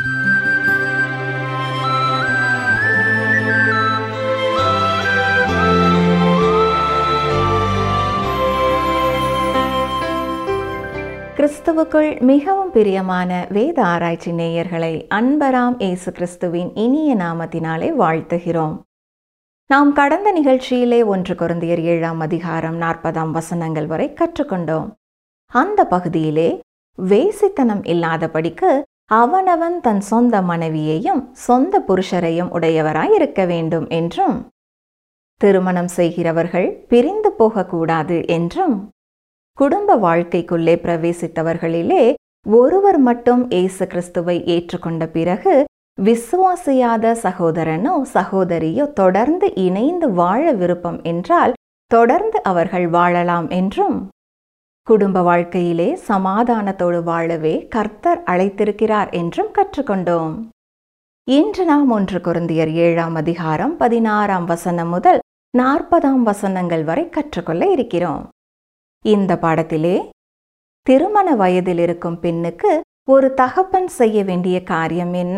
கிறிஸ்துவுக்குள் மிகவும் பிரியமான வேத ஆராய்ச்சி நேயர்களை அன்பராம் இயேசு கிறிஸ்துவின் இனிய நாமத்தினாலே வாழ்த்துகிறோம் நாம் கடந்த நிகழ்ச்சியிலே ஒன்று குருந்தியர் ஏழாம் அதிகாரம் நாற்பதாம் வசனங்கள் வரை கற்றுக்கொண்டோம் அந்த பகுதியிலே வேசித்தனம் இல்லாதபடிக்கு அவனவன் தன் சொந்த மனைவியையும் சொந்த புருஷரையும் உடையவராய் இருக்க வேண்டும் என்றும் திருமணம் செய்கிறவர்கள் பிரிந்து போகக்கூடாது என்றும் குடும்ப வாழ்க்கைக்குள்ளே பிரவேசித்தவர்களிலே ஒருவர் மட்டும் இயேசு கிறிஸ்துவை ஏற்றுக்கொண்ட பிறகு விசுவாசியாத சகோதரனோ சகோதரியோ தொடர்ந்து இணைந்து வாழ விருப்பம் என்றால் தொடர்ந்து அவர்கள் வாழலாம் என்றும் குடும்ப வாழ்க்கையிலே சமாதானத்தோடு வாழவே கர்த்தர் அழைத்திருக்கிறார் என்றும் கற்றுக்கொண்டோம் இன்று நாம் ஒன்று குருந்தியர் ஏழாம் அதிகாரம் பதினாறாம் வசனம் முதல் நாற்பதாம் வசனங்கள் வரை கற்றுக்கொள்ள இருக்கிறோம் இந்த பாடத்திலே திருமண வயதில் இருக்கும் பெண்ணுக்கு ஒரு தகப்பன் செய்ய வேண்டிய காரியம் என்ன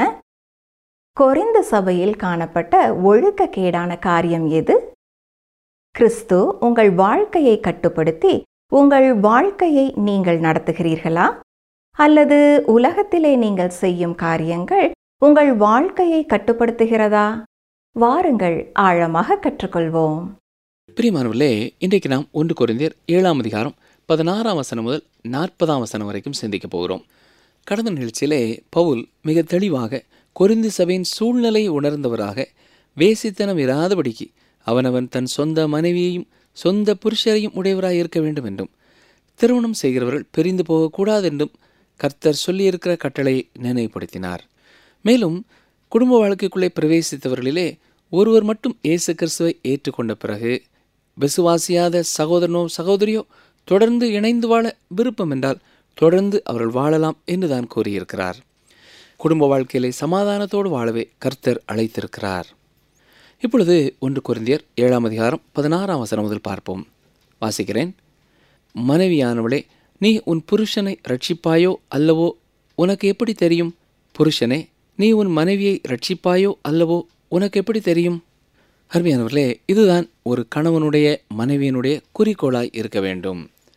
கொரிந்த சபையில் காணப்பட்ட ஒழுக்கக்கேடான காரியம் எது கிறிஸ்து உங்கள் வாழ்க்கையை கட்டுப்படுத்தி உங்கள் வாழ்க்கையை நீங்கள் நடத்துகிறீர்களா அல்லது உலகத்திலே நீங்கள் செய்யும் காரியங்கள் உங்கள் வாழ்க்கையை கட்டுப்படுத்துகிறதா வாருங்கள் ஆழமாக கற்றுக்கொள்வோம் பிரியமானவர்களே இன்றைக்கு நாம் ஒன்று குறைந்தர் ஏழாம் அதிகாரம் பதினாறாம் வசனம் முதல் நாற்பதாம் வசனம் வரைக்கும் சிந்திக்கப் போகிறோம் கடந்த நிகழ்ச்சியிலே பவுல் மிக தெளிவாக கொரிந்து சபையின் சூழ்நிலையை உணர்ந்தவராக வேசித்தனம் இராதபடிக்கு அவனவன் தன் சொந்த மனைவியையும் சொந்த புருஷரையும் உடையவராய் இருக்க வேண்டும் என்றும் திருமணம் செய்கிறவர்கள் பிரிந்து போகக்கூடாது என்றும் கர்த்தர் சொல்லியிருக்கிற கட்டளையை நினைவுபடுத்தினார் மேலும் குடும்ப வாழ்க்கைக்குள்ளே பிரவேசித்தவர்களிலே ஒருவர் மட்டும் இயேசு கிறிஸ்துவை ஏற்றுக்கொண்ட பிறகு விசுவாசியாத சகோதரனோ சகோதரியோ தொடர்ந்து இணைந்து வாழ விருப்பம் என்றால் தொடர்ந்து அவர்கள் வாழலாம் என்று தான் கூறியிருக்கிறார் குடும்ப வாழ்க்கையிலே சமாதானத்தோடு வாழவே கர்த்தர் அழைத்திருக்கிறார் இப்பொழுது ஒன்று குருந்தியர் ஏழாம் அதிகாரம் பதினாறாம் வசனம் முதல் பார்ப்போம் வாசிக்கிறேன் மனைவியானவளே நீ உன் புருஷனை ரட்சிப்பாயோ அல்லவோ உனக்கு எப்படி தெரியும் புருஷனே நீ உன் மனைவியை ரட்சிப்பாயோ அல்லவோ உனக்கு எப்படி தெரியும் அருமையானவர்களே இதுதான் ஒரு கணவனுடைய மனைவியினுடைய குறிக்கோளாய் இருக்க வேண்டும்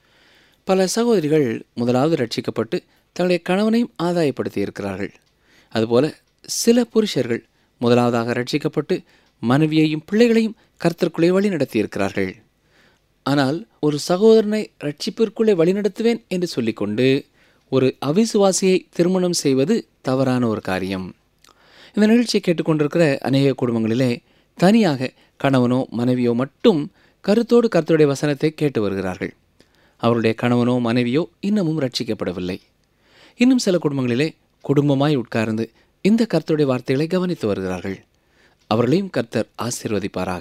பல சகோதரிகள் முதலாவது ரட்சிக்கப்பட்டு தங்களுடைய கணவனையும் ஆதாயப்படுத்தி இருக்கிறார்கள் அதுபோல சில புருஷர்கள் முதலாவதாக ரட்சிக்கப்பட்டு மனைவியையும் பிள்ளைகளையும் கர்த்தர்க்குள்ளே வழி நடத்தி இருக்கிறார்கள் ஆனால் ஒரு சகோதரனை ரட்சிப்பிற்குள்ளே வழிநடத்துவேன் என்று சொல்லிக்கொண்டு ஒரு அவிசுவாசியை திருமணம் செய்வது தவறான ஒரு காரியம் இந்த நிகழ்ச்சியை கேட்டுக்கொண்டிருக்கிற அநேக குடும்பங்களிலே தனியாக கணவனோ மனைவியோ மட்டும் கருத்தோடு கர்த்தருடைய வசனத்தை கேட்டு வருகிறார்கள் அவருடைய கணவனோ மனைவியோ இன்னமும் ரட்சிக்கப்படவில்லை இன்னும் சில குடும்பங்களிலே குடும்பமாய் உட்கார்ந்து இந்த கர்த்தருடைய வார்த்தைகளை கவனித்து வருகிறார்கள் அவர்களையும் கர்த்தர் ஆசீர்வதிப்பாராக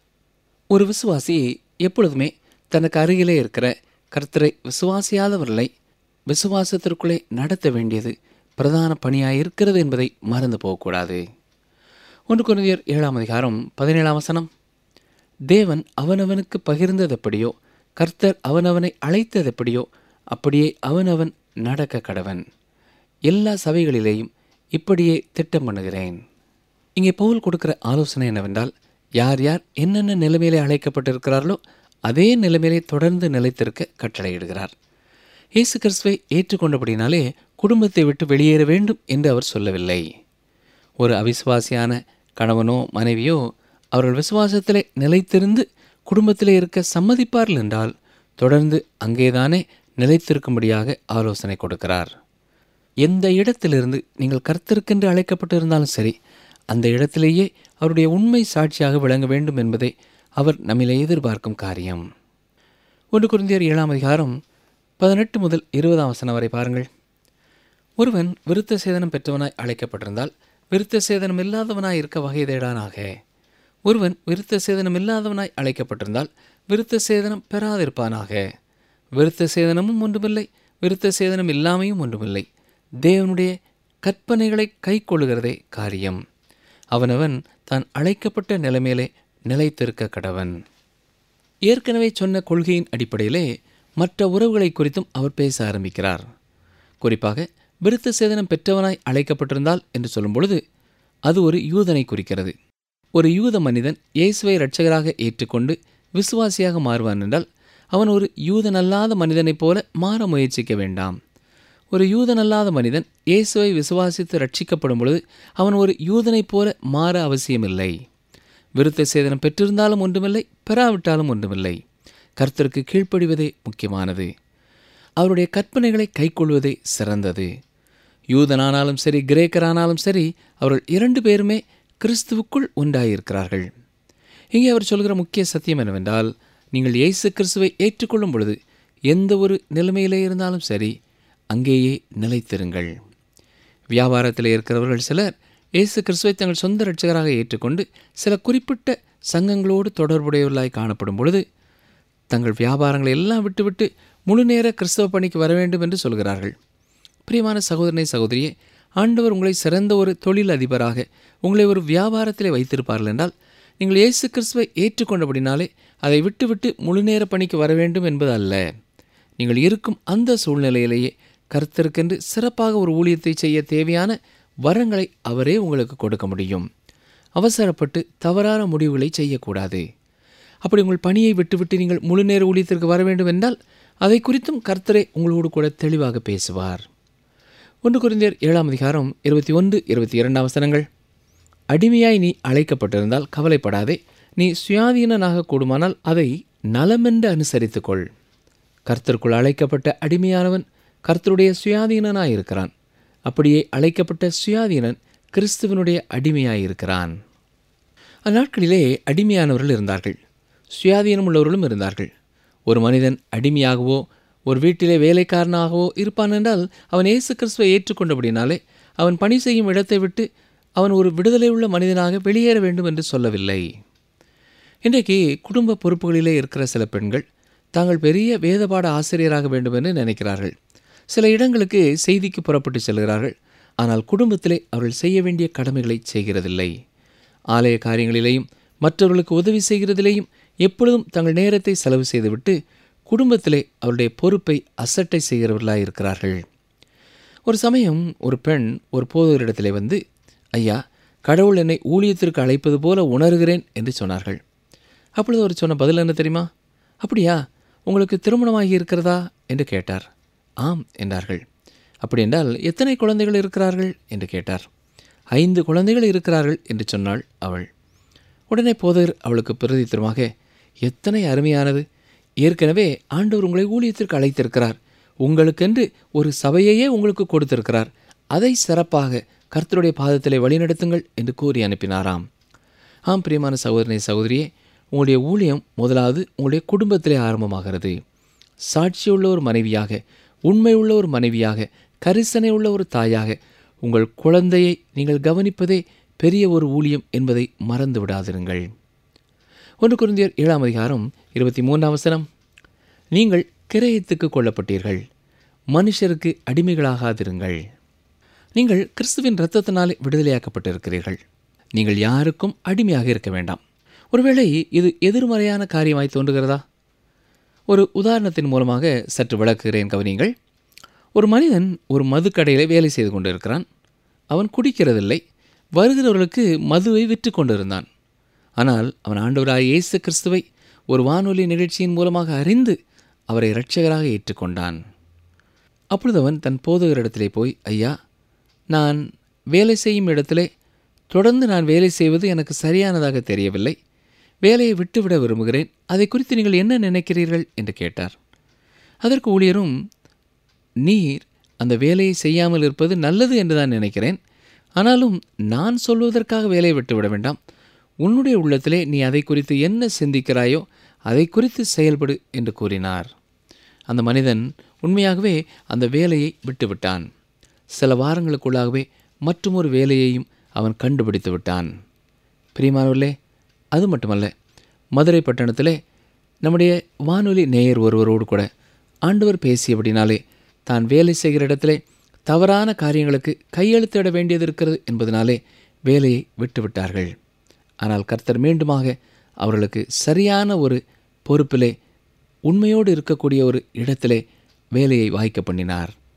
ஒரு விசுவாசி எப்பொழுதுமே தனக்கு அருகிலே இருக்கிற கர்த்தரை விசுவாசியாதவர்களை விசுவாசத்திற்குள்ளே நடத்த வேண்டியது பிரதான பணியாக இருக்கிறது என்பதை மறந்து போகக்கூடாது ஒன்று குருந்தியர் ஏழாம் அதிகாரம் பதினேழாம் வசனம் தேவன் அவனவனுக்கு பகிர்ந்ததெப்படியோ கர்த்தர் அவனவனை அழைத்ததெப்படியோ அப்படியே அவனவன் நடக்க கடவன் எல்லா சபைகளிலேயும் இப்படியே திட்டம் பண்ணுகிறேன் இங்கே பவுல் கொடுக்கிற ஆலோசனை என்னவென்றால் யார் யார் என்னென்ன நிலைமையிலே அழைக்கப்பட்டிருக்கிறார்களோ அதே நிலைமையிலே தொடர்ந்து நிலைத்திருக்க கட்டளையிடுகிறார் இயேசு கிறிஸ்துவை ஏற்றுக்கொண்டபடினாலே குடும்பத்தை விட்டு வெளியேற வேண்டும் என்று அவர் சொல்லவில்லை ஒரு அவிசுவாசியான கணவனோ மனைவியோ அவர்கள் விசுவாசத்திலே நிலைத்திருந்து குடும்பத்திலே இருக்க சம்மதிப்பார்கள் என்றால் தொடர்ந்து அங்கேதானே நிலைத்திருக்கும்படியாக ஆலோசனை கொடுக்கிறார் எந்த இடத்திலிருந்து நீங்கள் கர்த்தருக்கென்று அழைக்கப்பட்டிருந்தாலும் சரி அந்த இடத்திலேயே அவருடைய உண்மை சாட்சியாக விளங்க வேண்டும் என்பதை அவர் நம்மிலே எதிர்பார்க்கும் காரியம் ஒன்று குருந்தியர் ஏழாம் அதிகாரம் பதினெட்டு முதல் இருபதாம் வசனம் வரை பாருங்கள் ஒருவன் விருத்த சேதனம் பெற்றவனாய் அழைக்கப்பட்டிருந்தால் விருத்த சேதனம் இல்லாதவனாய் இருக்க வகை தேடானாக ஒருவன் விருத்த சேதனம் இல்லாதவனாய் அழைக்கப்பட்டிருந்தால் விருத்த சேதனம் பெறாதிருப்பானாக விருத்த சேதனமும் ஒன்றுமில்லை விருத்த சேதனம் இல்லாமையும் ஒன்றுமில்லை தேவனுடைய கற்பனைகளை கை கொள்ளுகிறதே காரியம் அவனவன் தான் அழைக்கப்பட்ட நிலைமையிலே நிலைத்திருக்க கடவன் ஏற்கனவே சொன்ன கொள்கையின் அடிப்படையிலே மற்ற உறவுகளை குறித்தும் அவர் பேச ஆரம்பிக்கிறார் குறிப்பாக விருத்த சேதனம் பெற்றவனாய் அழைக்கப்பட்டிருந்தால் என்று சொல்லும் பொழுது அது ஒரு யூதனை குறிக்கிறது ஒரு யூத மனிதன் இயேசுவை இரட்சகராக ஏற்றுக்கொண்டு விசுவாசியாக மாறுவான் என்றால் அவன் ஒரு யூதனல்லாத மனிதனைப் போல மாற முயற்சிக்க வேண்டாம் ஒரு யூதனல்லாத மனிதன் இயேசுவை விசுவாசித்து ரட்சிக்கப்படும் பொழுது அவன் ஒரு யூதனைப் போல மாற அவசியமில்லை விருத்த சேதனம் பெற்றிருந்தாலும் ஒன்றுமில்லை பெறாவிட்டாலும் ஒன்றுமில்லை கர்த்தருக்கு கீழ்ப்படிவதே முக்கியமானது அவருடைய கற்பனைகளை கைக்கொள்வதே சிறந்தது யூதனானாலும் சரி கிரேக்கரானாலும் சரி அவர்கள் இரண்டு பேருமே கிறிஸ்துவுக்குள் உண்டாயிருக்கிறார்கள் இங்கே அவர் சொல்கிற முக்கிய சத்தியம் என்னவென்றால் நீங்கள் இயேசு கிறிஸ்துவை ஏற்றுக்கொள்ளும் பொழுது எந்த ஒரு நிலைமையிலே இருந்தாலும் சரி அங்கேயே நிலைத்திருங்கள் வியாபாரத்தில் இருக்கிறவர்கள் சிலர் இயேசு கிறிஸ்துவை தங்கள் சொந்த இரட்சகராக ஏற்றுக்கொண்டு சில குறிப்பிட்ட சங்கங்களோடு தொடர்புடையவர்களாய் காணப்படும் பொழுது தங்கள் வியாபாரங்களை எல்லாம் விட்டுவிட்டு முழு நேர கிறிஸ்தவ பணிக்கு வர வேண்டும் என்று சொல்கிறார்கள் பிரியமான சகோதரனை சகோதரியே ஆண்டவர் உங்களை சிறந்த ஒரு தொழில் அதிபராக உங்களை ஒரு வியாபாரத்திலே வைத்திருப்பார்கள் என்றால் நீங்கள் இயேசு கிறிஸ்துவை ஏற்றுக்கொண்டபடினாலே அதை விட்டுவிட்டு முழு நேர பணிக்கு வர வேண்டும் என்பது அல்ல நீங்கள் இருக்கும் அந்த சூழ்நிலையிலேயே கர்த்தருக்கென்று சிறப்பாக ஒரு ஊழியத்தை செய்ய தேவையான வரங்களை அவரே உங்களுக்கு கொடுக்க முடியும் அவசரப்பட்டு தவறான முடிவுகளை செய்யக்கூடாது அப்படி உங்கள் பணியை விட்டுவிட்டு நீங்கள் முழு நேர ஊழியத்திற்கு வர வேண்டும் என்றால் அதை குறித்தும் கர்த்தரே உங்களோடு கூட தெளிவாக பேசுவார் ஒன்று குறிந்தியர் ஏழாம் அதிகாரம் இருபத்தி ஒன்று இருபத்தி இரண்டாம் வசனங்கள் அடிமையாய் நீ அழைக்கப்பட்டிருந்தால் கவலைப்படாதே நீ சுயாதீனனாக கூடுமானால் அதை நலமென்று அனுசரித்துக்கொள் கர்த்தருக்குள் அழைக்கப்பட்ட அடிமையானவன் கர்த்தருடைய சுயாதீனனாயிருக்கிறான் அப்படியே அழைக்கப்பட்ட சுயாதீனன் கிறிஸ்துவனுடைய அடிமையாயிருக்கிறான் அந்நாட்களிலே அடிமையானவர்கள் இருந்தார்கள் சுயாதீனம் உள்ளவர்களும் இருந்தார்கள் ஒரு மனிதன் அடிமையாகவோ ஒரு வீட்டிலே வேலைக்காரனாகவோ இருப்பான் என்றால் அவன் இயேசு கிறிஸ்துவை ஏற்றுக்கொண்டபடினாலே அவன் பணி செய்யும் இடத்தை விட்டு அவன் ஒரு விடுதலை உள்ள மனிதனாக வெளியேற வேண்டும் என்று சொல்லவில்லை இன்றைக்கு குடும்ப பொறுப்புகளிலே இருக்கிற சில பெண்கள் தாங்கள் பெரிய வேதபாட ஆசிரியராக வேண்டும் என்று நினைக்கிறார்கள் சில இடங்களுக்கு செய்திக்கு புறப்பட்டு செல்கிறார்கள் ஆனால் குடும்பத்திலே அவர்கள் செய்ய வேண்டிய கடமைகளை செய்கிறதில்லை ஆலய காரியங்களிலேயும் மற்றவர்களுக்கு உதவி செய்கிறதிலேயும் எப்பொழுதும் தங்கள் நேரத்தை செலவு செய்துவிட்டு குடும்பத்திலே அவருடைய பொறுப்பை அசட்டை செய்கிறவர்களாக இருக்கிறார்கள் ஒரு சமயம் ஒரு பெண் ஒரு போதவரிடத்திலே வந்து ஐயா கடவுள் என்னை ஊழியத்திற்கு அழைப்பது போல உணர்கிறேன் என்று சொன்னார்கள் அப்பொழுது அவர் சொன்ன பதில் என்ன தெரியுமா அப்படியா உங்களுக்கு திருமணமாகி இருக்கிறதா என்று கேட்டார் ஆம் என்றார்கள் அப்படி என்றால் எத்தனை குழந்தைகள் இருக்கிறார்கள் என்று கேட்டார் ஐந்து குழந்தைகள் இருக்கிறார்கள் என்று சொன்னாள் அவள் உடனே போதர் அவளுக்கு பிரதித்திரமாக எத்தனை அருமையானது ஏற்கனவே ஆண்டவர் உங்களை ஊழியத்திற்கு அழைத்திருக்கிறார் உங்களுக்கென்று ஒரு சபையையே உங்களுக்கு கொடுத்திருக்கிறார் அதை சிறப்பாக கர்த்தருடைய பாதத்திலே வழிநடத்துங்கள் என்று கூறி அனுப்பினாராம் ஆம் பிரியமான சகோதரனை சகோதரியே உங்களுடைய ஊழியம் முதலாவது உங்களுடைய குடும்பத்திலே ஆரம்பமாகிறது சாட்சியுள்ள ஒரு மனைவியாக உண்மை உள்ள ஒரு மனைவியாக கரிசனை உள்ள ஒரு தாயாக உங்கள் குழந்தையை நீங்கள் கவனிப்பதே பெரிய ஒரு ஊழியம் என்பதை மறந்து விடாதிருங்கள் ஒன்று குருந்தியர் ஏழாம் அதிகாரம் இருபத்தி மூன்றாம் வசனம் நீங்கள் கிரயத்துக்கு கொல்லப்பட்டீர்கள் மனுஷருக்கு அடிமைகளாகாதிருங்கள் நீங்கள் கிறிஸ்துவின் இரத்தத்தினாலே விடுதலையாக்கப்பட்டிருக்கிறீர்கள் நீங்கள் யாருக்கும் அடிமையாக இருக்க வேண்டாம் ஒருவேளை இது எதிர்மறையான காரியமாய் தோன்றுகிறதா ஒரு உதாரணத்தின் மூலமாக சற்று விளக்குகிறேன் கவனிங்கள் ஒரு மனிதன் ஒரு மதுக்கடையில் வேலை செய்து கொண்டிருக்கிறான் அவன் குடிக்கிறதில்லை வருகிறவர்களுக்கு மதுவை விற்று கொண்டிருந்தான் ஆனால் அவன் ஆண்டவராய் இயேசு கிறிஸ்துவை ஒரு வானொலி நிகழ்ச்சியின் மூலமாக அறிந்து அவரை இரட்சகராக ஏற்றுக்கொண்டான் அப்பொழுது அவன் தன் போதகரிடத்திலே போய் ஐயா நான் வேலை செய்யும் இடத்திலே தொடர்ந்து நான் வேலை செய்வது எனக்கு சரியானதாக தெரியவில்லை வேலையை விட்டுவிட விரும்புகிறேன் அதை குறித்து நீங்கள் என்ன நினைக்கிறீர்கள் என்று கேட்டார் அதற்கு ஊழியரும் நீர் அந்த வேலையை செய்யாமல் இருப்பது நல்லது என்று தான் நினைக்கிறேன் ஆனாலும் நான் சொல்வதற்காக வேலையை விட்டுவிட வேண்டாம் உன்னுடைய உள்ளத்திலே நீ அதை குறித்து என்ன சிந்திக்கிறாயோ அதை குறித்து செயல்படு என்று கூறினார் அந்த மனிதன் உண்மையாகவே அந்த வேலையை விட்டுவிட்டான் சில வாரங்களுக்குள்ளாகவே மற்றொரு வேலையையும் அவன் கண்டுபிடித்து விட்டான் பிரியமானவர்களே அது மட்டுமல்ல மதுரை பட்டணத்திலே நம்முடைய வானொலி நேயர் ஒருவரோடு கூட ஆண்டவர் பேசியபடினாலே தான் வேலை செய்கிற இடத்திலே தவறான காரியங்களுக்கு கையெழுத்திட வேண்டியது இருக்கிறது என்பதனாலே வேலையை விட்டுவிட்டார்கள் ஆனால் கர்த்தர் மீண்டுமாக அவர்களுக்கு சரியான ஒரு பொறுப்பிலே உண்மையோடு இருக்கக்கூடிய ஒரு இடத்திலே வேலையை வாய்க்க பண்ணினார்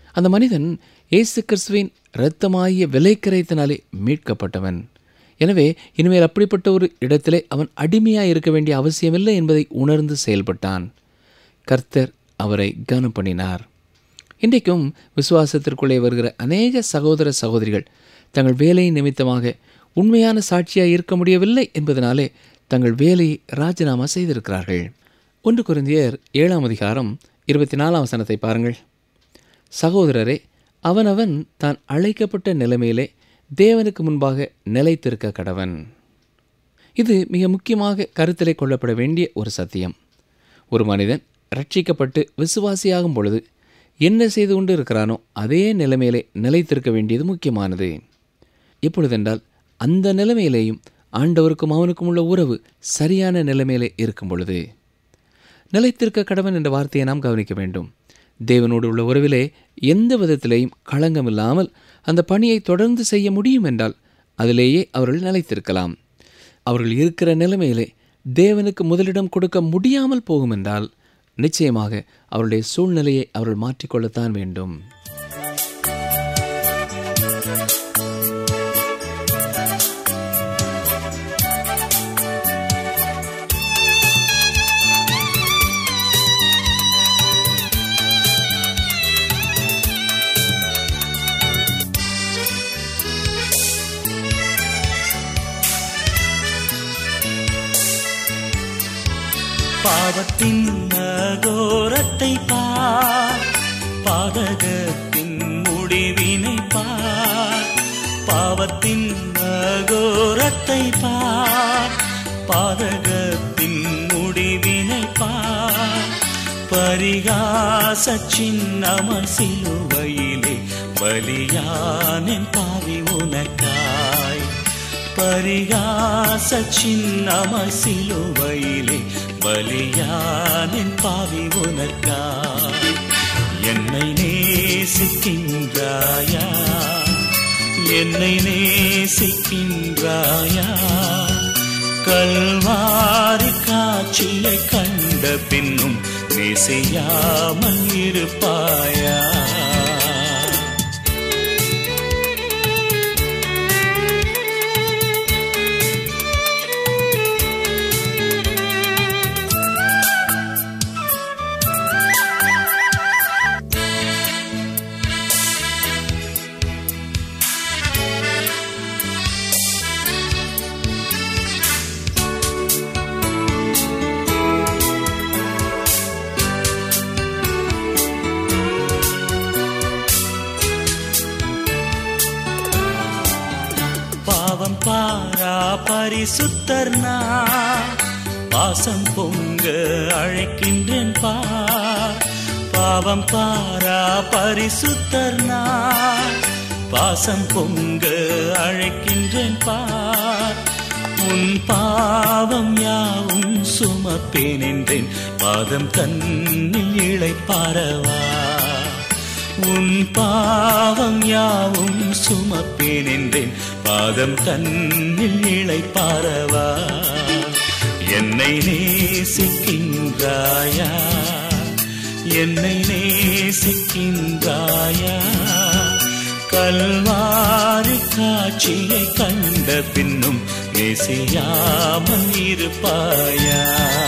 அந்த மனிதன் இயேசு கிறிஸ்துவின் இரத்தமாகிய விலைக்கரைத்தினாலே மீட்கப்பட்டவன் எனவே இனிமேல் அப்படிப்பட்ட ஒரு இடத்திலே அவன் அடிமையாக இருக்க வேண்டிய அவசியமில்லை என்பதை உணர்ந்து செயல்பட்டான் கர்த்தர் அவரை கனம் பண்ணினார் இன்றைக்கும் விசுவாசத்திற்குள்ளே வருகிற அநேக சகோதர சகோதரிகள் தங்கள் வேலையின் நிமித்தமாக உண்மையான சாட்சியாக இருக்க முடியவில்லை என்பதனாலே தங்கள் வேலையை ராஜினாமா செய்திருக்கிறார்கள் ஒன்று குருந்தியர் ஏழாம் அதிகாரம் இருபத்தி நாலாம் வசனத்தை பாருங்கள் சகோதரரே அவனவன் தான் அழைக்கப்பட்ட நிலைமையிலே தேவனுக்கு முன்பாக நிலைத்திருக்க கடவன் இது மிக முக்கியமாக கருத்திலே கொள்ளப்பட வேண்டிய ஒரு சத்தியம் ஒரு மனிதன் ரட்சிக்கப்பட்டு விசுவாசியாகும் பொழுது என்ன செய்து கொண்டு இருக்கிறானோ அதே நிலைமையிலே நிலைத்திருக்க வேண்டியது முக்கியமானது எப்பொழுதென்றால் அந்த நிலைமையிலேயும் ஆண்டவருக்கும் அவனுக்கும் உள்ள உறவு சரியான நிலைமையிலே இருக்கும் பொழுது நிலைத்திருக்க கடவன் என்ற வார்த்தையை நாம் கவனிக்க வேண்டும் தேவனோடு உள்ள உறவிலே எந்த விதத்திலேயும் களங்கமில்லாமல் அந்த பணியை தொடர்ந்து செய்ய முடியும் என்றால் அதிலேயே அவர்கள் நிலைத்திருக்கலாம் அவர்கள் இருக்கிற நிலைமையிலே தேவனுக்கு முதலிடம் கொடுக்க முடியாமல் போகும் என்றால் நிச்சயமாக அவருடைய சூழ்நிலையை அவர்கள் மாற்றிக்கொள்ளத்தான் வேண்டும் பாவத்தின் அகோரத்தை பார் பாதகத்தின் முடிவினை பார் பாவத்தின் அகோரத்தை பார் பாதகத்தின் முடிவினை பார் பரிகாச சின்னமர் சிலுவையிலே பலியானின் பாவி உனக்காய் பரிகாச சின்னமர் சிலுவையிலே பலியானின் பாவி உனக்காய் என்னை நேசிக்கின்றாயா என்னை நேசிக்கின்றாயா கல்வாரி காட்சியை கண்ட பின்னும் நேசியாமல் இருப்பாயா பாவம் பாரா பரிசுத்தர் நான் பாசம் பொங்க அழைக்கின்றேன் பார் பாவம் பாரா பரிசுத்தர் நான் பாசம் பொங்க அழைக்கின்றேன் பார் உன் பாவம் யாவும் சுமப்பேன் என்றேன் பாதம் தன்னில் இழைப்பாரவா உன் பாவம் யாவும் சுமப்பேன் என்றேன் பாதம் தன்னில் இழைப்பாரவா என்னை நேசிக்கின்றாயா என்னை நேசிக்கின்றாயா கல்வாரி காட்சியை கண்ட பின்னும் நேசியாமல் இருப்பாயா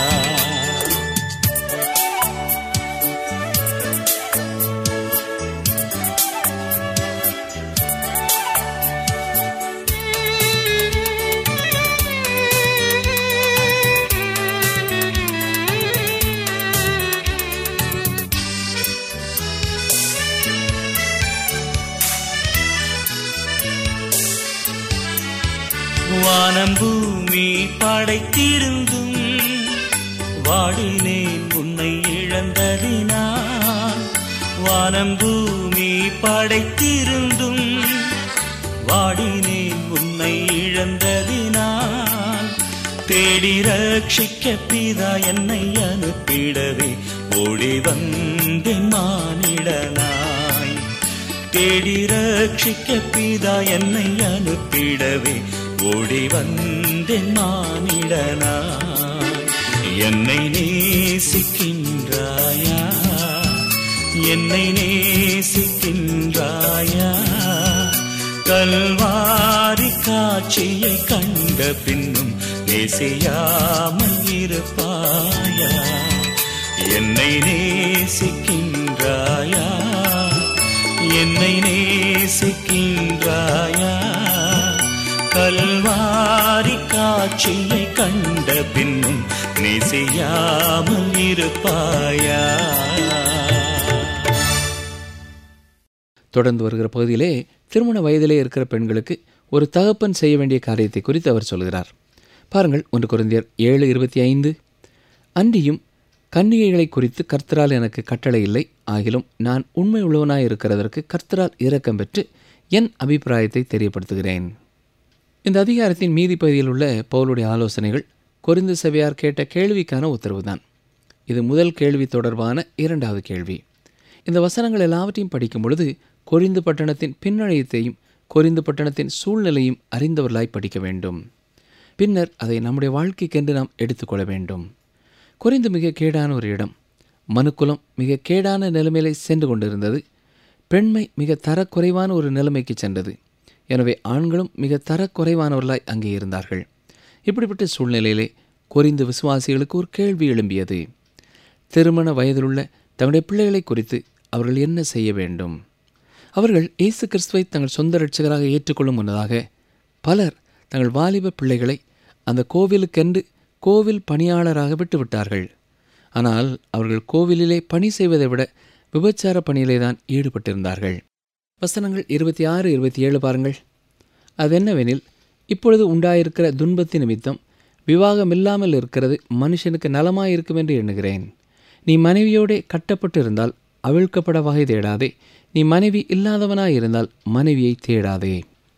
வானம் பூமி படைத்திருந்தும் வாடினேன் உன்னை இழந்ததினால் வானம் பூமி படைத்திருந்தும் வாடினேன் உன்னை இழந்ததினால் தேடி ரட்சிக்க பிதா என்னை அனுப்பிடவே ஓடி வந்தேன் மானிடனாய் தேடி ரட்சிக்க பிதா என்னை அனுப்பிடவே ஓடி வந்தேன் மானிடனாய் என்னை நேசிக்கின்றாயா என்னை நேசிக்கின்றாயா கல்வாரி காட்சியை கண்ட பின்னும் நேசியாமல் இருப்பாயா என்னை நேசிக்கின்றாயா என்னை நேசிக்கின்றாயா கல்வாரி காட்சியை கண்ட பின்னும் நேசியாமல் இருப்பாயா தொடர்ந்து வருகிற பகுதியிலே திருமண வயதிலே இருக்கிற பெண்களுக்கு ஒரு தகப்பன் செய்ய வேண்டிய காரியத்தை குறித்து அவர் சொல்கிறார் பாருங்கள் ஒன்று குருந்தியர் ஏழு இருபத்தி ஐந்து அன்றியும் கன்னிகைகளை குறித்து கர்த்தரால் எனக்கு கட்டளை இல்லை ஆகிலும் நான் உண்மை உள்ளவனாய் இருக்கிறதற்கு கர்த்தரால் இரக்கம் பெற்று என் அபிப்பிராயத்தை தெரியப்படுத்துகிறேன் இந்த அதிகாரத்தின் மீதி பகுதியில் உள்ள பவுலுடைய ஆலோசனைகள் கொரிந்து சபையார் கேட்ட கேள்விக்கான உத்தரவுதான் இது முதல் கேள்வி தொடர்பான இரண்டாவது கேள்வி இந்த வசனங்கள் எல்லாவற்றையும் படிக்கும் பொழுது கொரிந்து பட்டணத்தின் பின்னணியத்தையும் கொரிந்து பட்டணத்தின் சூழ்நிலையும் அறிந்தவர்களாய் படிக்க வேண்டும் பின்னர் அதை நம்முடைய வாழ்க்கைக்கென்று நாம் எடுத்துக்கொள்ள வேண்டும் கொரிந்து மிக கேடான ஒரு இடம் மனுக்குலம் மிக கேடான நிலைமையிலே சென்று கொண்டிருந்தது பெண்மை மிக தரக்குறைவான ஒரு நிலைமைக்கு சென்றது எனவே ஆண்களும் மிக தரக்குறைவானவர்களாய் அங்கே இருந்தார்கள் இப்படிப்பட்ட சூழ்நிலையிலே கொரிந்து விசுவாசிகளுக்கு ஒரு கேள்வி எழும்பியது திருமண வயதிலுள்ள தங்களுடைய பிள்ளைகளை குறித்து அவர்கள் என்ன செய்ய வேண்டும் அவர்கள் இயேசு கிறிஸ்துவை தங்கள் சொந்த ரட்சகராக ஏற்றுக்கொள்ளும் முன்னதாக பலர் தங்கள் வாலிப பிள்ளைகளை அந்த கோவிலுக்கென்று கோவில் பணியாளராக விட்டுவிட்டார்கள் ஆனால் அவர்கள் கோவிலிலே பணி செய்வதை விட விபச்சார பணியிலே தான் ஈடுபட்டிருந்தார்கள் வசனங்கள் இருபத்தி ஆறு இருபத்தி ஏழு பாருங்கள் அதென்னவெனில் இப்பொழுது உண்டாயிருக்கிற துன்பத்தின் நிமித்தம் விவாகமில்லாமல் இருக்கிறது மனுஷனுக்கு நலமாயிருக்கும் என்று எண்ணுகிறேன் நீ மனைவியோடே கட்டப்பட்டிருந்தால் அவிழ்க்கப்பட வகை தேடாதே நீ மனைவி இல்லாதவனாயிருந்தால் மனைவியை தேடாதே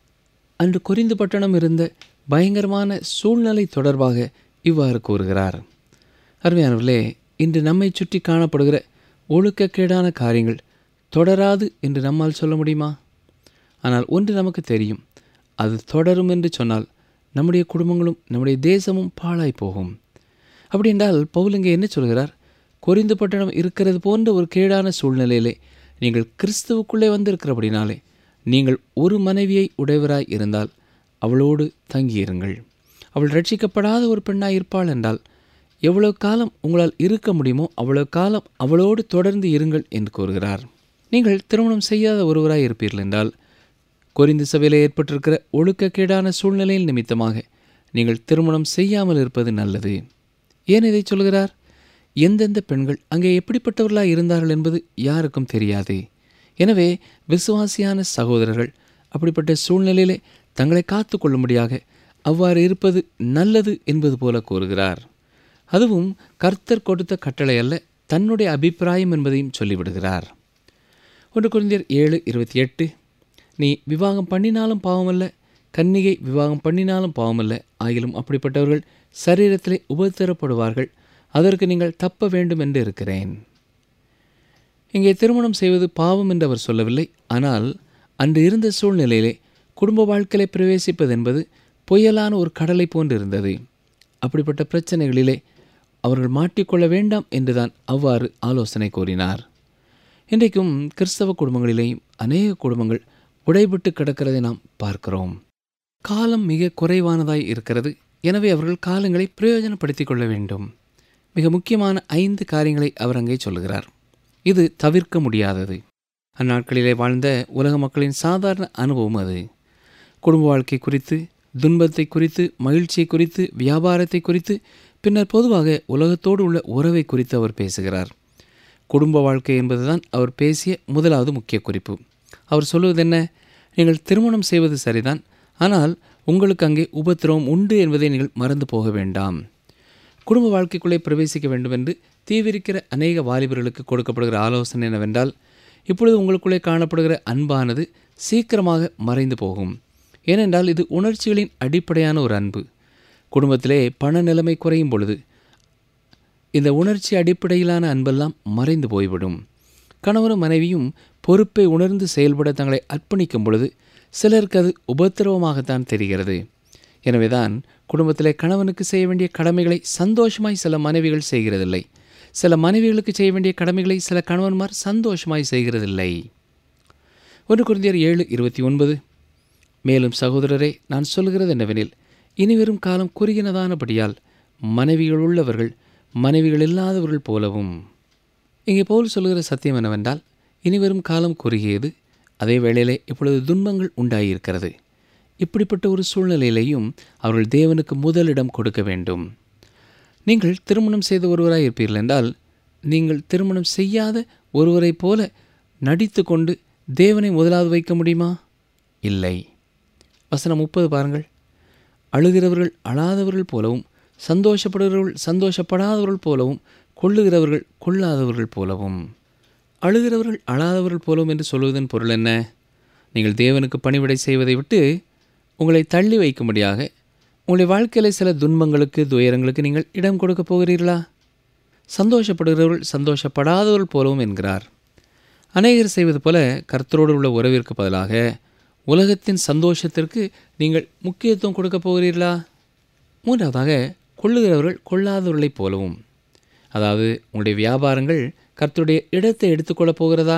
அன்று கொரிந்து பட்டணம் இருந்த பயங்கரமான சூழ்நிலை தொடர்பாக இவ்வாறு கூறுகிறார் அருமையானவர்களே இன்று நம்மை சுற்றி காணப்படுகிற ஒழுக்கக்கேடான காரியங்கள் தொடராது என்று நம்மால் சொல்ல முடியுமா ஆனால் ஒன்று நமக்கு தெரியும் அது தொடரும் என்று சொன்னால் நம்முடைய குடும்பங்களும் நம்முடைய தேசமும் பாழாய் போகும் அப்படி என்றால் பவுல் இங்கே என்ன சொல்கிறார் கொரிந்து பட்டணம் இருக்கிறது போன்ற ஒரு கேடான சூழ்நிலையிலே நீங்கள் கிறிஸ்துவுக்குள்ளே வந்திருக்கிறபடினாலே நீங்கள் ஒரு மனைவியை உடையவராய் இருந்தால் அவளோடு தங்கியிருங்கள் அவள் ரட்சிக்கப்படாத ஒரு பெண்ணாய் இருப்பாள் என்றால் எவ்வளவு காலம் உங்களால் இருக்க முடியுமோ அவ்வளவு காலம் அவளோடு தொடர்ந்து இருங்கள் என்று கூறுகிறார் நீங்கள் திருமணம் செய்யாத ஒருவராய் இருப்பீர்கள் என்றால் கொரிந்து சபையில் ஏற்பட்டிருக்கிற ஒழுக்கக்கேடான சூழ்நிலையில் நிமித்தமாக நீங்கள் திருமணம் செய்யாமல் இருப்பது நல்லது ஏன் இதை சொல்கிறார் எந்தெந்த பெண்கள் அங்கே எப்படிப்பட்டவர்களாய் இருந்தார்கள் என்பது யாருக்கும் தெரியாது எனவே விசுவாசியான சகோதரர்கள் அப்படிப்பட்ட சூழ்நிலையிலே தங்களை காத்து கொள்ளும்படியாக அவ்வாறு இருப்பது நல்லது என்பது போல கூறுகிறார் அதுவும் கர்த்தர் கொடுத்த கட்டளை அல்ல தன்னுடைய அபிப்பிராயம் என்பதையும் சொல்லிவிடுகிறார் ஒன்று குழந்தையர் ஏழு இருபத்தி எட்டு நீ விவாகம் பண்ணினாலும் பாவமல்ல கன்னிகை விவாகம் பண்ணினாலும் பாவமல்ல ஆகிலும் அப்படிப்பட்டவர்கள் சரீரத்திலே உபத்திரப்படுவார்கள் அதற்கு நீங்கள் தப்ப வேண்டும் என்று இருக்கிறேன் இங்கே திருமணம் செய்வது பாவம் என்று அவர் சொல்லவில்லை ஆனால் அன்று இருந்த சூழ்நிலையிலே குடும்ப வாழ்க்கையை பிரவேசிப்பது என்பது புயலான ஒரு கடலை போன்று இருந்தது அப்படிப்பட்ட பிரச்சனைகளிலே அவர்கள் மாட்டிக்கொள்ள வேண்டாம் என்றுதான் அவ்வாறு ஆலோசனை கூறினார் இன்றைக்கும் கிறிஸ்தவ குடும்பங்களிலேயும் அநேக குடும்பங்கள் உடைபட்டு கிடக்கிறதை நாம் பார்க்கிறோம் காலம் மிக குறைவானதாய் இருக்கிறது எனவே அவர்கள் காலங்களை பிரயோஜனப்படுத்திக் கொள்ள வேண்டும் மிக முக்கியமான ஐந்து காரியங்களை அவர் அங்கே சொல்லுகிறார் இது தவிர்க்க முடியாதது அந்நாட்களிலே வாழ்ந்த உலக மக்களின் சாதாரண அனுபவம் அது குடும்ப வாழ்க்கை குறித்து துன்பத்தை குறித்து மகிழ்ச்சியை குறித்து வியாபாரத்தை குறித்து பின்னர் பொதுவாக உலகத்தோடு உள்ள உறவை குறித்து அவர் பேசுகிறார் குடும்ப வாழ்க்கை என்பதுதான் அவர் பேசிய முதலாவது முக்கிய குறிப்பு அவர் சொல்லுவது என்ன நீங்கள் திருமணம் செய்வது சரிதான் ஆனால் உங்களுக்கு அங்கே உபத்திரவம் உண்டு என்பதை நீங்கள் மறந்து போக வேண்டாம் குடும்ப வாழ்க்கைக்குள்ளே பிரவேசிக்க வேண்டும் என்று தீவிரிக்கிற அநேக வாலிபர்களுக்கு கொடுக்கப்படுகிற ஆலோசனை என்னவென்றால் இப்பொழுது உங்களுக்குள்ளே காணப்படுகிற அன்பானது சீக்கிரமாக மறைந்து போகும் ஏனென்றால் இது உணர்ச்சிகளின் அடிப்படையான ஒரு அன்பு குடும்பத்திலே பண நிலைமை குறையும் பொழுது இந்த உணர்ச்சி அடிப்படையிலான அன்பெல்லாம் மறைந்து போய்விடும் கணவனும் மனைவியும் பொறுப்பை உணர்ந்து செயல்பட தங்களை அர்ப்பணிக்கும் பொழுது சிலருக்கு அது உபத்திரவமாகத்தான் தெரிகிறது எனவேதான் குடும்பத்திலே கணவனுக்கு செய்ய வேண்டிய கடமைகளை சந்தோஷமாய் சில மனைவிகள் செய்கிறதில்லை சில மனைவிகளுக்கு செய்ய வேண்டிய கடமைகளை சில கணவன்மார் சந்தோஷமாய் செய்கிறதில்லை ஒன்று குருந்தியர் ஏழு இருபத்தி ஒன்பது மேலும் சகோதரரே நான் சொல்கிறது என்னவெனில் இனிவரும் காலம் குறுகினதானபடியால் மனைவிகள் உள்ளவர்கள் மனைவிகள் இல்லாதவர்கள் போலவும் இங்கே போல் சொல்கிற சத்தியம் என்னவென்றால் இனிவரும் காலம் குறுகியது அதே வேளையிலே இப்பொழுது துன்பங்கள் உண்டாகியிருக்கிறது இப்படிப்பட்ட ஒரு சூழ்நிலையிலையும் அவர்கள் தேவனுக்கு முதலிடம் கொடுக்க வேண்டும் நீங்கள் திருமணம் செய்த ஒருவராய் இருப்பீர்கள் என்றால் நீங்கள் திருமணம் செய்யாத ஒருவரைப் போல நடித்து கொண்டு தேவனை முதலாவது வைக்க முடியுமா இல்லை வசனம் முப்பது பாருங்கள் அழுகிறவர்கள் அழாதவர்கள் போலவும் சந்தோஷப்படுகிறவர்கள் சந்தோஷப்படாதவர்கள் போலவும் கொள்ளுகிறவர்கள் கொள்ளாதவர்கள் போலவும் அழுகிறவர்கள் அழாதவர்கள் போலவும் என்று சொல்வதன் பொருள் என்ன நீங்கள் தேவனுக்கு பணிவிடை செய்வதை விட்டு உங்களை தள்ளி வைக்கும்படியாக உங்களுடைய வாழ்க்கையில் சில துன்பங்களுக்கு துயரங்களுக்கு நீங்கள் இடம் கொடுக்க போகிறீர்களா சந்தோஷப்படுகிறவர்கள் சந்தோஷப்படாதவர்கள் போலவும் என்கிறார் அநேகர் செய்வது போல கர்த்தரோடு உள்ள உறவிற்கு பதிலாக உலகத்தின் சந்தோஷத்திற்கு நீங்கள் முக்கியத்துவம் கொடுக்க போகிறீர்களா மூன்றாவதாக கொள்ளுகிறவர்கள் கொள்ளாதவர்களைப் போலவும் அதாவது உங்களுடைய வியாபாரங்கள் கர்த்தருடைய இடத்தை எடுத்துக்கொள்ளப் போகிறதா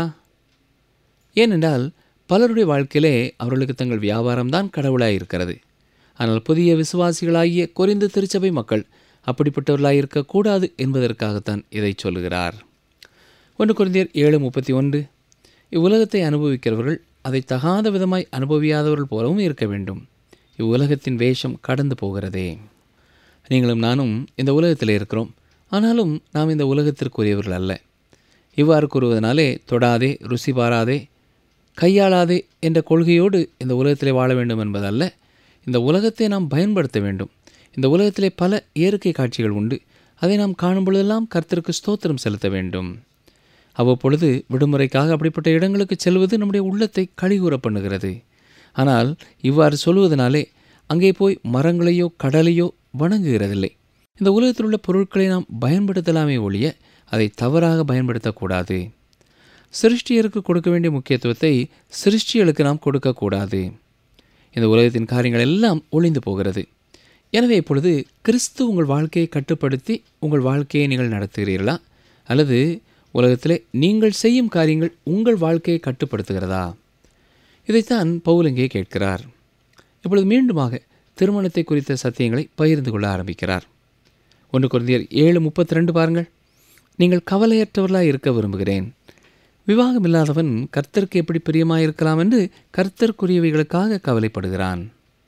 ஏனென்றால் பலருடைய வாழ்க்கையிலே அவர்களுக்கு தங்கள் வியாபாரம்தான் கடவுளாய் இருக்கிறது ஆனால் புதிய விசுவாசிகளாகிய கொரிந்து திருச்சபை மக்கள் அப்படிப்பட்டவர்களாய் இருக்கக்கூடாது என்பதற்காகத்தான் இதை சொல்லுகிறார் ஒன்று குருந்தியர் ஏழு முப்பத்தி ஒன்று இவ்வுலகத்தை அனுபவிக்கிறவர்கள் அதை தகாத விதமாய் அனுபவியாதவர்கள் போலவும் இருக்க வேண்டும் இவ்வுலகத்தின் வேஷம் கடந்து போகிறதே நீங்களும் நானும் இந்த உலகத்தில் இருக்கிறோம் ஆனாலும் நாம் இந்த உலகத்திற்குரியவர்கள் அல்ல இவ்வாறு கூறுவதனாலே தொடாதே ருசி பாராதே கையாளாதே என்ற கொள்கையோடு இந்த உலகத்திலே வாழ வேண்டும் என்பதல்ல இந்த உலகத்தை நாம் பயன்படுத்த வேண்டும் இந்த உலகத்திலே பல இயற்கை காட்சிகள் உண்டு அதை நாம் காணும் பொழுதெல்லாம் கர்த்தருக்கு ஸ்தோத்திரம் செலுத்த வேண்டும் அவ்வப்பொழுது விடுமுறைக்காக அப்படிப்பட்ட இடங்களுக்கு செல்வது நம்முடைய உள்ளத்தை கழிகூற பண்ணுகிறது ஆனால் இவ்வாறு சொல்வதனாலே அங்கே போய் மரங்களையோ கடலையோ வணங்குகிறதில்லை இந்த உலகத்தில் உள்ள பொருட்களை நாம் பயன்படுத்தலாமே ஒழிய அதை தவறாக பயன்படுத்தக்கூடாது சிருஷ்டியருக்கு கொடுக்க வேண்டிய முக்கியத்துவத்தை சிருஷ்டிகளுக்கு நாம் கொடுக்கக்கூடாது இந்த உலகத்தின் காரியங்கள் எல்லாம் ஒளிந்து போகிறது எனவே இப்பொழுது கிறிஸ்து உங்கள் வாழ்க்கையை கட்டுப்படுத்தி உங்கள் வாழ்க்கையை நீங்கள் நடத்துகிறீர்களா அல்லது உலகத்திலே நீங்கள் செய்யும் காரியங்கள் உங்கள் வாழ்க்கையை கட்டுப்படுத்துகிறதா இதைத்தான் பவுல் இங்கே கேட்கிறார் இப்பொழுது மீண்டுமாக திருமணத்தை குறித்த சத்தியங்களை பகிர்ந்து கொள்ள ஆரம்பிக்கிறார் ஒன்று குழந்தையர் ஏழு முப்பத்தி ரெண்டு பாருங்கள் நீங்கள் கவலையற்றவர்களாக இருக்க விரும்புகிறேன் விவாகம் இல்லாதவன் கர்த்தருக்கு எப்படி பிரியமாயிருக்கலாம் என்று கர்த்தருக்குரியவைகளுக்காக கவலைப்படுகிறான்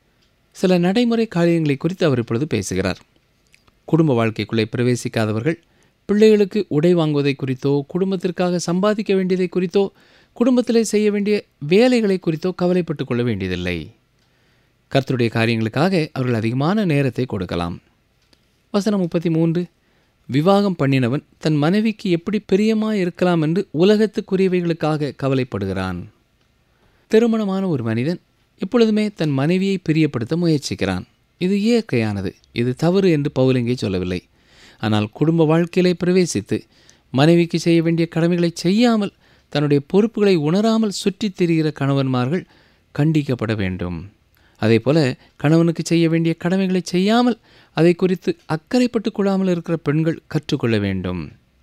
சில நடைமுறை காரியங்களை குறித்து அவர் இப்பொழுது பேசுகிறார் குடும்ப வாழ்க்கைக்குள்ளே பிரவேசிக்காதவர்கள் பிள்ளைகளுக்கு உடை வாங்குவதை குறித்தோ குடும்பத்திற்காக சம்பாதிக்க வேண்டியதை குறித்தோ குடும்பத்திலே செய்ய வேண்டிய வேலைகளை குறித்தோ கவலைப்பட்டு கொள்ள வேண்டியதில்லை கர்த்தருடைய காரியங்களுக்காக அவர்கள் அதிகமான நேரத்தை கொடுக்கலாம் வசனம் முப்பத்தி மூன்று விவாகம் பண்ணினவன் தன் மனைவிக்கு எப்படி பிரியமாய் இருக்கலாம் என்று உலகத்துக்குரியவைகளுக்காக கவலைப்படுகிறான் திருமணமான ஒரு மனிதன் எப்பொழுதுமே தன் மனைவியை பிரியப்படுத்த முயற்சிக்கிறான் இது இயற்கையானது இது தவறு என்று பவுலிங்கே சொல்லவில்லை ஆனால் குடும்ப வாழ்க்கையிலே பிரவேசித்து மனைவிக்கு செய்ய வேண்டிய கடமைகளை செய்யாமல் தன்னுடைய பொறுப்புகளை உணராமல் சுற்றித் திரிகிற கணவன்மார்கள் கண்டிக்கப்பட வேண்டும் அதே போல கணவனுக்கு செய்ய வேண்டிய கடமைகளை செய்யாமல் அதை குறித்து அக்கறைப்பட்டு கொள்ளாமல் இருக்கிற பெண்கள் கற்றுக்கொள்ள வேண்டும்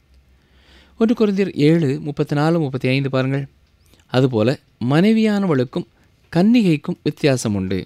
ஒன்று குறைந்தர் ஏழு முப்பத்தி நாலு முப்பத்தி ஐந்து பாருங்கள் அதுபோல மனைவியானவளுக்கும் கன்னிகைக்கும் வித்தியாசம் உண்டு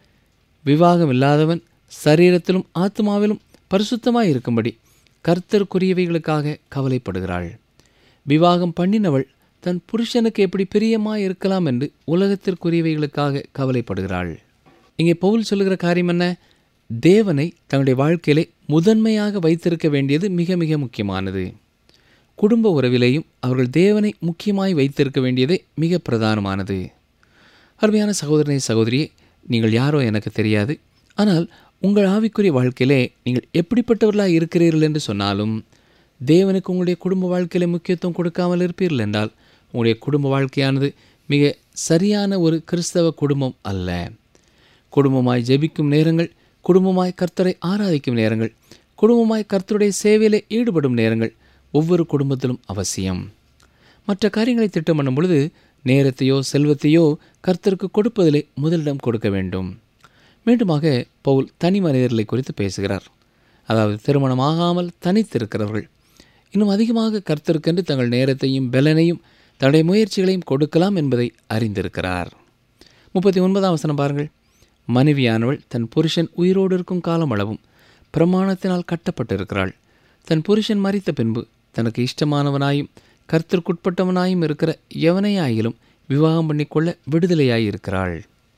விவாகம் இல்லாதவன் சரீரத்திலும் ஆத்மாவிலும் பரிசுத்தமாய் இருக்கும்படி கர்த்தருக்குரியவைகளுக்காக கவலைப்படுகிறாள் விவாகம் பண்ணினவள் தன் புருஷனுக்கு எப்படி பிரியமாய் இருக்கலாம் என்று உலகத்திற்குரியவைகளுக்காக கவலைப்படுகிறாள் இங்கே பவுல் சொல்லுகிற காரியம் என்ன தேவனை தங்களுடைய வாழ்க்கையிலே முதன்மையாக வைத்திருக்க வேண்டியது மிக மிக முக்கியமானது குடும்ப உறவிலேயும் அவர்கள் தேவனை முக்கியமாய் வைத்திருக்க வேண்டியதே மிக பிரதானமானது அருமையான சகோதரனை சகோதரியே நீங்கள் யாரோ எனக்கு தெரியாது ஆனால் உங்கள் ஆவிக்குரிய வாழ்க்கையிலே நீங்கள் எப்படிப்பட்டவர்களாக இருக்கிறீர்கள் என்று சொன்னாலும் தேவனுக்கு உங்களுடைய குடும்ப வாழ்க்கையில முக்கியத்துவம் கொடுக்காமல் இருப்பீர்கள் என்றால் உங்களுடைய குடும்ப வாழ்க்கையானது மிக சரியான ஒரு கிறிஸ்தவ குடும்பம் அல்ல குடும்பமாய் ஜெபிக்கும் நேரங்கள் குடும்பமாய் கர்த்தரை ஆராதிக்கும் நேரங்கள் குடும்பமாய் கர்த்தருடைய சேவையிலே ஈடுபடும் நேரங்கள் ஒவ்வொரு குடும்பத்திலும் அவசியம் மற்ற காரியங்களை திட்டம் பண்ணும் பொழுது நேரத்தையோ செல்வத்தையோ கர்த்தருக்கு கொடுப்பதிலே முதலிடம் கொடுக்க வேண்டும் மீண்டுமாக பவுல் தனி மனிதர்களை குறித்து பேசுகிறார் அதாவது திருமணமாகாமல் தனித்திருக்கிறவர்கள் இன்னும் அதிகமாக கர்த்தருக்கென்று தங்கள் நேரத்தையும் பலனையும் தன்னுடைய முயற்சிகளையும் கொடுக்கலாம் என்பதை அறிந்திருக்கிறார் முப்பத்தி ஒன்பதாம் வசனம் பாருங்கள் மனைவியானவள் தன் புருஷன் உயிரோடு இருக்கும் காலம் அளவும் பிரமாணத்தினால் கட்டப்பட்டிருக்கிறாள் தன் புருஷன் மறித்த பின்பு தனக்கு இஷ்டமானவனாயும் கர்த்தருக்குட்பட்டவனாயும் இருக்கிற எவனையாயிலும் விவாகம் பண்ணிக்கொள்ள விடுதலையாயிருக்கிறாள்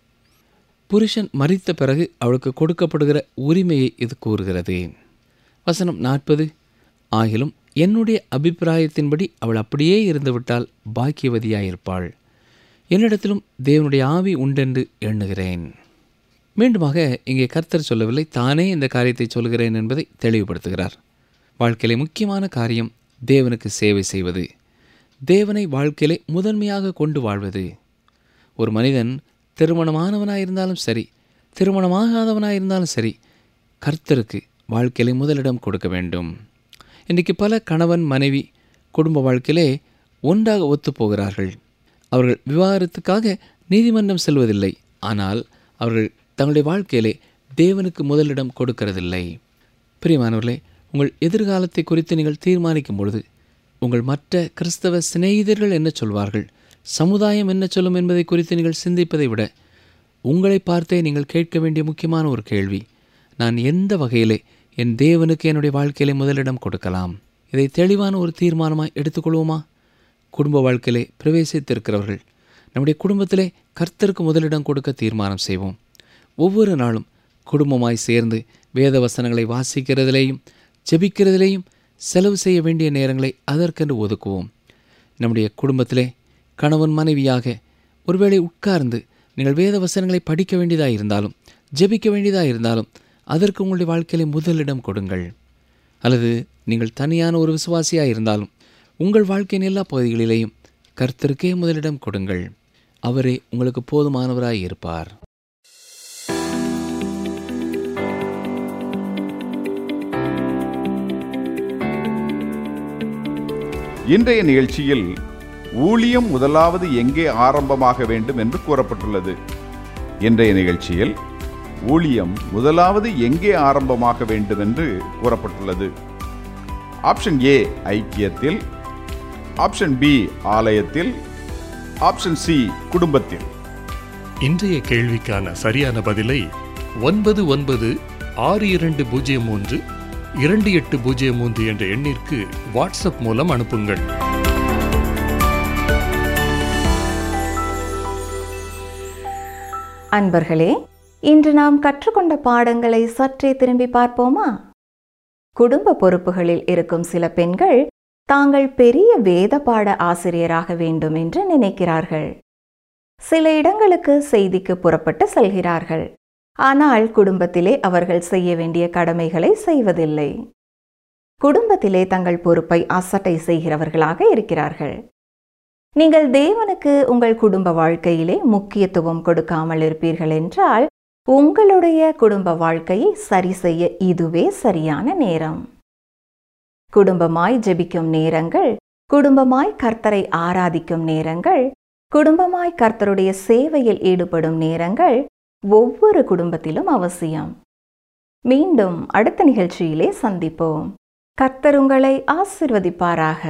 புருஷன் மறித்த பிறகு அவளுக்கு கொடுக்கப்படுகிற உரிமையை இது கூறுகிறது வசனம் நாற்பது ஆகிலும் என்னுடைய அபிப்பிராயத்தின்படி அவள் அப்படியே இருந்துவிட்டால் பாக்கியவதியாயிருப்பாள் என்னிடத்திலும் தேவனுடைய ஆவி உண்டென்று எண்ணுகிறேன் மீண்டுமாக இங்கே கர்த்தர் சொல்லவில்லை தானே இந்த காரியத்தை சொல்கிறேன் என்பதை தெளிவுபடுத்துகிறார் வாழ்க்கையிலே முக்கியமான காரியம் தேவனுக்கு சேவை செய்வது தேவனை வாழ்க்கையிலே முதன்மையாக கொண்டு வாழ்வது ஒரு மனிதன் திருமணமானவனாயிருந்தாலும் சரி திருமணமாகாதவனாயிருந்தாலும் சரி கர்த்தருக்கு வாழ்க்கையிலே முதலிடம் கொடுக்க வேண்டும் இன்றைக்கு பல கணவன் மனைவி குடும்ப வாழ்க்கையிலே ஒன்றாக ஒத்துப்போகிறார்கள் அவர்கள் விவாகரத்துக்காக நீதிமன்றம் செல்வதில்லை ஆனால் அவர்கள் தங்களுடைய வாழ்க்கையிலே தேவனுக்கு முதலிடம் கொடுக்கிறதில்லை பிரியமானவர்களே உங்கள் எதிர்காலத்தை குறித்து நீங்கள் தீர்மானிக்கும் பொழுது உங்கள் மற்ற கிறிஸ்தவ சிநேகிதர்கள் என்ன சொல்வார்கள் சமுதாயம் என்ன சொல்லும் என்பதை குறித்து நீங்கள் சிந்திப்பதை விட உங்களை பார்த்தே நீங்கள் கேட்க வேண்டிய முக்கியமான ஒரு கேள்வி நான் எந்த வகையிலே என் தேவனுக்கு என்னுடைய வாழ்க்கையிலே முதலிடம் கொடுக்கலாம் இதை தெளிவான ஒரு தீர்மானமாக எடுத்துக்கொள்வோமா குடும்ப வாழ்க்கையிலே பிரவேசித்திருக்கிறவர்கள் நம்முடைய குடும்பத்திலே கர்த்தருக்கு முதலிடம் கொடுக்க தீர்மானம் செய்வோம் ஒவ்வொரு நாளும் குடும்பமாய் சேர்ந்து வேத வசனங்களை வாசிக்கிறதிலேயும் ஜெபிக்கிறதிலேயும் செலவு செய்ய வேண்டிய நேரங்களை அதற்கென்று ஒதுக்குவோம் நம்முடைய குடும்பத்திலே கணவன் மனைவியாக ஒருவேளை உட்கார்ந்து நீங்கள் வேத வசனங்களை படிக்க வேண்டியதாக இருந்தாலும் ஜெபிக்க வேண்டியதாக இருந்தாலும் அதற்கு உங்களுடைய வாழ்க்கையிலே முதலிடம் கொடுங்கள் அல்லது நீங்கள் தனியான ஒரு விசுவாசியாக இருந்தாலும் உங்கள் வாழ்க்கையின் எல்லா பகுதிகளிலேயும் கர்த்தருக்கே முதலிடம் கொடுங்கள் அவரே உங்களுக்கு போதுமானவராய் இருப்பார் இன்றைய நிகழ்ச்சியில் ஊழியம் முதலாவது எங்கே ஆரம்பமாக வேண்டும் என்று கூறப்பட்டுள்ளது இன்றைய நிகழ்ச்சியில் ஊழியம் முதலாவது எங்கே ஆரம்பமாக வேண்டும் என்று கூறப்பட்டுள்ளது ஆப்ஷன் ஏ ஐக்கியத்தில் ஆப்ஷன் பி ஆலயத்தில் ஆப்ஷன் சி குடும்பத்தில் இன்றைய கேள்விக்கான சரியான பதிலை ஒன்பது ஒன்பது ஆறு இரண்டு பூஜ்ஜியம் மூன்று இரண்டு எட்டு பூஜ்ஜியம் மூன்று என்ற எண்ணிற்கு வாட்ஸ்அப் மூலம் அனுப்புங்கள் அன்பர்களே இன்று நாம் கற்றுக்கொண்ட பாடங்களை சற்றே திரும்பி பார்ப்போமா குடும்ப பொறுப்புகளில் இருக்கும் சில பெண்கள் தாங்கள் பெரிய வேத பாட ஆசிரியராக வேண்டும் என்று நினைக்கிறார்கள் சில இடங்களுக்கு செய்திக்கு புறப்பட்டு செல்கிறார்கள் ஆனால் குடும்பத்திலே அவர்கள் செய்ய வேண்டிய கடமைகளை செய்வதில்லை குடும்பத்திலே தங்கள் பொறுப்பை அசட்டை செய்கிறவர்களாக இருக்கிறார்கள் நீங்கள் தேவனுக்கு உங்கள் குடும்ப வாழ்க்கையிலே முக்கியத்துவம் கொடுக்காமல் இருப்பீர்கள் என்றால் உங்களுடைய குடும்ப வாழ்க்கையை சரி செய்ய இதுவே சரியான நேரம் குடும்பமாய் ஜெபிக்கும் நேரங்கள் குடும்பமாய் கர்த்தரை ஆராதிக்கும் நேரங்கள் குடும்பமாய் கர்த்தருடைய சேவையில் ஈடுபடும் நேரங்கள் ஒவ்வொரு குடும்பத்திலும் அவசியம் மீண்டும் அடுத்த நிகழ்ச்சியிலே சந்திப்போம் கர்த்தர் உங்களை ஆசிர்வதிப்பாராக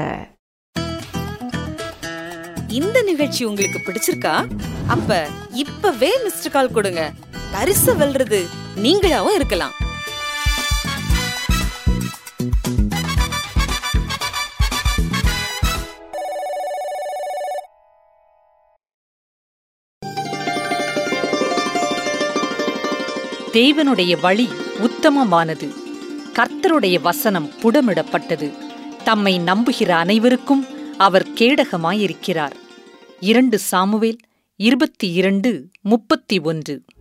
இந்த நிகழ்ச்சி உங்களுக்கு பிடிச்சிருக்கா அப்ப இப்பவே மிஸ்டர் கால் கொடுங்க பரிசு வெல்றது நீங்களாவும் இருக்கலாம் தேவனுடைய வழி உத்தமமானது கர்த்தருடைய வசனம் புடமிடப்பட்டது தம்மை நம்புகிற அனைவருக்கும் அவர் கேடகமாயிருக்கிறார் இரண்டு சாமுவேல் இருபத்தி இரண்டு முப்பத்தி ஒன்று